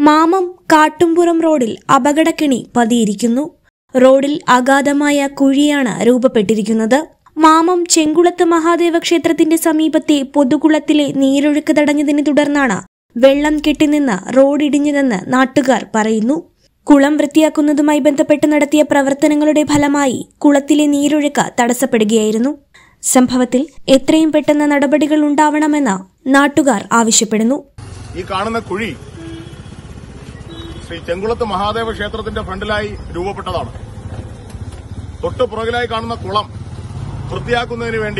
മാമം കാട്ടുംപുറം റോഡിൽ അപകടക്കിണി പതിയിരിക്കുന്നു റോഡിൽ അഗാധമായ കുഴിയാണ് രൂപപ്പെട്ടിരിക്കുന്നത് മാമം ചെങ്കുളത്ത് മഹാദേവ ക്ഷേത്രത്തിന്റെ സമീപത്തെ പൊതുകുളത്തിലെ നീരൊഴുക്ക് തടഞ്ഞതിനെ തുടർന്നാണ് വെള്ളം കെട്ടിനിന്ന് റോഡിടിഞ്ഞതെന്ന് നാട്ടുകാർ പറയുന്നു കുളം വൃത്തിയാക്കുന്നതുമായി ബന്ധപ്പെട്ട് നടത്തിയ പ്രവർത്തനങ്ങളുടെ ഫലമായി കുളത്തിലെ നീരൊഴുക്ക് തടസ്സപ്പെടുകയായിരുന്നു സംഭവത്തിൽ എത്രയും പെട്ടെന്ന് നടപടികൾ ഉണ്ടാവണമെന്ന് നാട്ടുകാർ ആവശ്യപ്പെടുന്നു ഈ കാണുന്ന കുഴി ശ്രീ ചെങ്കുളത്ത് മഹാദേവ ക്ഷേത്രത്തിന്റെ ഫ്രണ്ടിലായി രൂപപ്പെട്ടതാണ് തൊട്ടു പുറകിലായി കാണുന്ന കുളം വൃത്തിയാക്കുന്നതിന് വേണ്ടി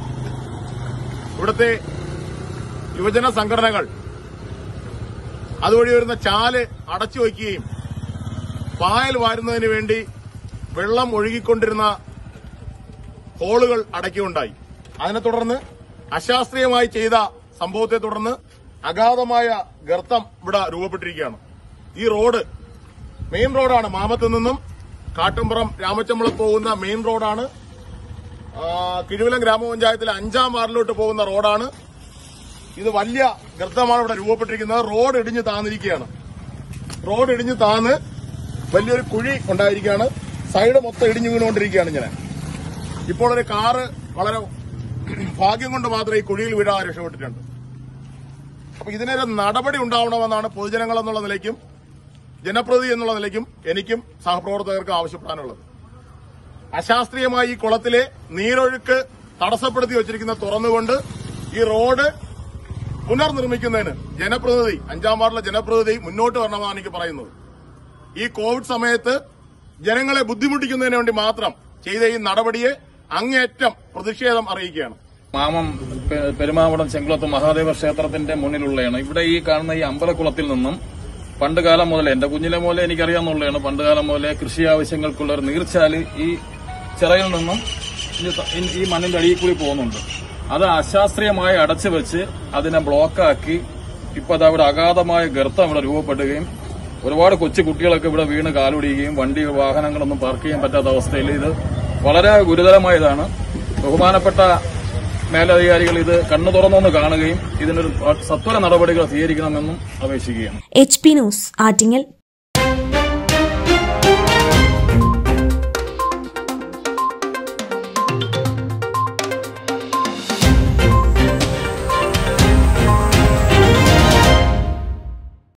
ഇവിടുത്തെ യുവജന സംഘടനകൾ അതുവഴി വരുന്ന ചാല് അടച്ചു വയ്ക്കുകയും പായൽ വാരുന്നതിന് വേണ്ടി വെള്ളം ഒഴുകിക്കൊണ്ടിരുന്ന ഹോളുകൾ അടയ്ക്കുകയുണ്ടായി അതിനെ തുടർന്ന് അശാസ്ത്രീയമായി ചെയ്ത സംഭവത്തെ തുടർന്ന് അഗാധമായ ഗർത്തം ഇവിടെ രൂപപ്പെട്ടിരിക്കുകയാണ് ഈ റോഡ് മെയിൻ റോഡാണ് മാമത്ത് നിന്നും കാട്ടുംപുറം രാമച്ചമ്പളം പോകുന്ന മെയിൻ റോഡാണ് ആ, കിഴുവിലം ഗ്രാമപഞ്ചായത്തിലെ അഞ്ചാം വാർഡിലോട്ട് പോകുന്ന റോഡാണ് ഇത് വലിയ ഗർത്തമാണ് ഇവിടെ രൂപപ്പെട്ടിരിക്കുന്നത് റോഡ് ഇടിഞ്ഞ് താന്നിരിക്കുകയാണ് റോഡ് ഇടിഞ്ഞ് താന്ന് വലിയൊരു കുഴി ഉണ്ടായിരിക്കുകയാണ് സൈഡ് മൊത്തം ഇടിഞ്ഞു വീണുകൊണ്ടിരിക്കുകയാണ് ഇങ്ങനെ ഇപ്പോൾ ഒരു കാറ് വളരെ ഭാഗ്യം കൊണ്ട് മാത്രമേ ഈ കുഴിയിൽ വീഴാൻ രക്ഷപ്പെട്ടിട്ടുണ്ട് അപ്പൊ ഇതിനൊരു നടപടി ഉണ്ടാവണമെന്നാണ് പൊതുജനങ്ങൾ എന്നുള്ള നിലയ്ക്കും ജനപ്രതി എന്നുള്ള നിലയ്ക്കും എനിക്കും സഹപ്രവർത്തകർക്കും ആവശ്യപ്പെടാനുള്ളത് അശാസ്ത്രീയമായി ഈ കുളത്തിലെ നീരൊഴുക്ക് തടസ്സപ്പെടുത്തി വെച്ചിരിക്കുന്ന തുറന്നുകൊണ്ട് ഈ റോഡ് പുനർനിർമ്മിക്കുന്നതിന് ജനപ്രതിനിധി അഞ്ചാം വാർഡിലെ ജനപ്രതിനിധി മുന്നോട്ട് വരണമെന്നാണ് എനിക്ക് പറയുന്നത് ഈ കോവിഡ് സമയത്ത് ജനങ്ങളെ ബുദ്ധിമുട്ടിക്കുന്നതിന് വേണ്ടി മാത്രം ചെയ്ത ഈ നടപടിയെ അങ്ങേയറ്റം പ്രതിഷേധം അറിയിക്കുകയാണ് മാമം പെ- പെരുമാവടം ചെങ്കുളത്ത് മഹാദേവ ക്ഷേത്രത്തിന്റെ മുന്നിലുള്ളതാണ് ഇവിടെ ഈ കാണുന്ന ഈ അമ്പലക്കുളത്തിൽ നിന്നും പണ്ട് കാലം മുതലേ എന്റെ കുഞ്ഞിലെ മുതലേ എനിക്കറിയാവുന്നതാണ് പണ്ട് കാലം മുതലേ കൃഷി ആവശ്യങ്ങൾക്കുള്ള ഒരു നീർച്ചാല് ഈ ചിറയിൽ നിന്നും ഈ ത- ഈ- ഈ മണ്ണിന്റെ അടിയിൽ കൂടി പോകുന്നുണ്ട് അത് അശാസ്ത്രീയമായി അടച്ചു വെച്ച് അതിനെ ബ്ലോക്കാക്കി ഇപ്പൊ അത് അവിടെ അഗാധമായ ഗർത്തം ഇവിടെ രൂപപ്പെടുകയും ഒരുപാട് കൊച്ചു കുട്ടികളൊക്കെ ഇവിടെ വീണ് കാലൊടിയുകയും വണ്ടി വാഹനങ്ങളൊന്നും പാർക്ക് ചെയ്യാൻ പറ്റാത്ത അവസ്ഥയിൽ ഇത് വളരെ ഗുരുതരമായതാണ് ബഹുമാനപ്പെട്ട മേലധികാരികൾ ഇത് കണ്ണു തുറന്നൊന്ന് കാണുകയും ഇതിനൊരു സത്വര നടപടികൾ സ്വീകരിക്കണമെന്നും അപേക്ഷിക്കുകയാണ് എച്ച് പി ന്യൂസ് ആറ്റിങ്ങൽ